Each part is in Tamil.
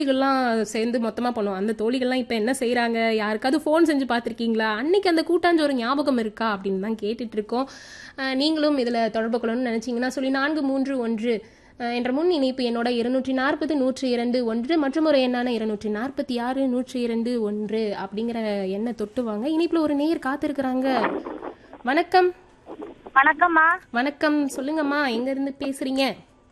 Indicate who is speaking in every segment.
Speaker 1: தோழிகள்லாம் சேர்ந்து மொத்தமா பண்ணுவோம் அந்த தோழிகள்லாம் இப்ப என்ன செய்றாங்க யாருக்காவது ஃபோன் செஞ்சு பார்த்திருக்கீங்களா அன்னைக்கு அந்த கூட்டாஞ்சோறு ஞாபகம் இருக்கா அப்படின்னு தான் கேட்டுட்டு இருக்கோம் அஹ் நீங்களும் இதுல தொடர்பு கொள்ளணும்னு நினைச்சீங்கன்னா சொல்லி நான்கு மூன்று ஒன்று அஹ் என்ற முன் இணைப்பு என்னோட இருநூற்றி நாற்பது நூற்றி இரண்டு ஒன்று மற்றும் ஒரு எண்ணான இருநூற்றி நாற்பத்தி ஆறு நூற்றி இரண்டு ஒன்று அப்படிங்கிற எண்ணை தொட்டு வாங்க இணைப்புல ஒரு நேர் காத்திருக்கிறாங்க வணக்கம்
Speaker 2: வணக்கம்மா
Speaker 1: வணக்கம் சொல்லுங்கம்மா எங்க இருந்து பேசுறீங்க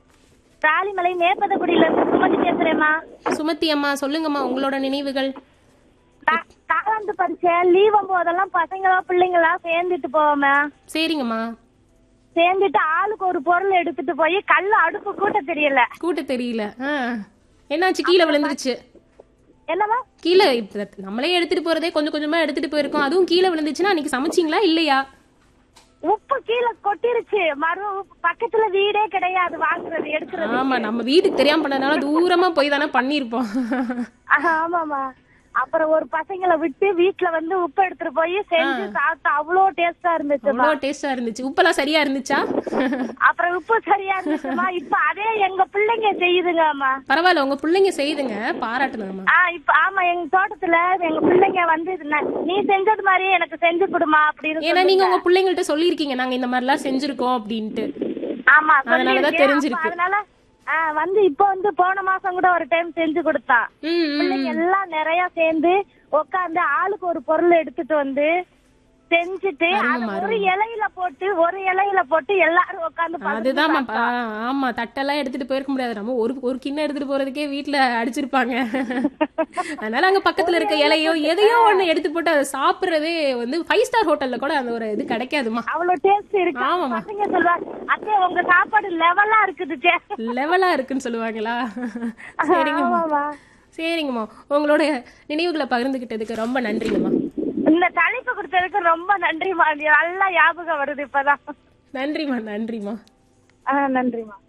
Speaker 2: ராலிமலை மேற்பதக்குடியில இருந்து சுமதி பேசுறேம்மா
Speaker 1: சுமதி அம்மா சொல்லுங்கம்மா உங்களோட நினைவுகள்
Speaker 2: கா- காலாண்டு பரீட்சை லீவ் போதெல்லாம் பசங்களா பிள்ளைங்களா சேர்ந்துட்டு போவோமே
Speaker 1: சரிங்கம்மா
Speaker 2: சேர்ந்துட்டு ஆளுக்கு ஒரு பொருள் எடுத்துட்டு போய் கல்லு அடுப்பு கூட்ட தெரியல
Speaker 1: கூட்ட தெரியல ஆ. என்னாச்சு கீழே விழுந்துருச்சு
Speaker 2: என்னம்மா
Speaker 1: கீழே இப்ப நம்மளே எடுத்துட்டு போறதே கொஞ்சம் கொஞ்சமா எடுத்துட்டு போயிருக்கோம் அதுவும் கீழே விழுந்துச்சுன்னா அன்னைக்கு சமைச்சீங்களா இல்லையா
Speaker 2: உப்பு கீழே கொட்டிருச்சு மறு உப்பு பக்கத்துல வீடே கிடையாது வாங்குறது எடுக்கிறது
Speaker 1: ஆமா நம்ம வீட்டுக்கு தெரியாம பண்ணதுனால தூரமா போய் தானே பண்ணிருப்போம்
Speaker 2: ஆஹா, ஆமாம்மா அப்புறம் ஒரு பசங்களை விட்டு வீட்டுல வந்து உப்பு எடுத்துட்டு போய் செஞ்சு சாப்பிட்டு அவ்வளோ டேஸ்டா இருந்துச்சுமா
Speaker 1: அவ்வளோ டேஸ்டா இருந்துச்சு உப்பெல்லாம் சரியா இருந்துச்சா
Speaker 2: அப்புறம் உப்பு சரியா இருந்துச்சுமா இப்ப அதே எங்க பிள்ளைங்க செய்யுதுங்கம்மா
Speaker 1: பரவாயில்ல உங்க பிள்ளைங்க செய்துங்க பாராட்டணும்மா
Speaker 2: ஆ இப்ப ஆமா எங்க தோட்டத்துல எங்க பிள்ளைங்க வந்து ந- நீ செஞ்சது மாதிரியே எனக்கு செஞ்சு கொடுமா அப்படின்னு
Speaker 1: ஏன்னா
Speaker 2: சொல்லி-
Speaker 1: நீங்க உங்க பிள்ளைங்கள்ட்ட சொல்லியிருக்கீங்க நாங்க இந்த மாதிரிலாம் செஞ்சிருக்கோம் அப்படின்ட்டு
Speaker 2: ஆமா
Speaker 1: அதனாலதான்
Speaker 2: சொல்லியிருக்கேன்.
Speaker 1: தெரிஞ்சிருக்கு.
Speaker 2: அப்ப அதனால ஆ, வந்து இப்ப வந்து போன மாசம் கூட ஒரு டைம் செஞ்சு கொடுத்தான்
Speaker 1: ம், ம்,
Speaker 2: பிள்ளைங்க எல்லாம் நிறைய சேர்ந்து உட்காந்து ஆளுக்கு ஒரு பொருள் எடுத்துட்டு வந்து செஞ்சுட்டு அது ஒரு இலையில போட்டு ஒரு இலையில போட்டு எல்லாரும் உட்காந்து
Speaker 1: அதுதான் ஆமா தட்டெல்லாம் எடுத்துட்டு போயிருக்க முடியாது நம்ம ஒரு ஒரு கிண்ணம் எடுத்துட்டு போறதுக்கே வீட்ல அடிச்சிருப்பாங்க அதனால அங்க பக்கத்துல இருக்க இலையோ எதையோ ஒண்ணு எடுத்து போட்டு அதை சாப்பிடுறதே வந்து ஃபைவ் ஸ்டார் ஹோட்டல்ல கூட அந்த ஒரு இது கிடைக்காதுமா
Speaker 2: அவ்வளவு டேஸ்ட் இருக்கு
Speaker 1: ஆமாம்மா.
Speaker 2: பசங்க சொல்லுவாங்க அத்தை உங்க சாப்பாடு லெவலா இருக்குது டே."
Speaker 1: லெவலா இருக்குன்னு சொல்லுவாங்களா சரிங்கம்மா
Speaker 2: ஆமாம்மா
Speaker 1: சரிங்கம்மா உங்களோட நினைவுகளை பகிர்ந்துகிட்டதுக்கு ரொம்ப நன்றிங்கம்மா
Speaker 2: இந்த தலைப்பு கொடுத்ததுக்கு ரொம்ப நன்றிமா நல்லா ஞாபகம் வருது இப்பதான்
Speaker 1: நன்றிம்மா நன்றிம்மா
Speaker 2: ஆ நன்றிமா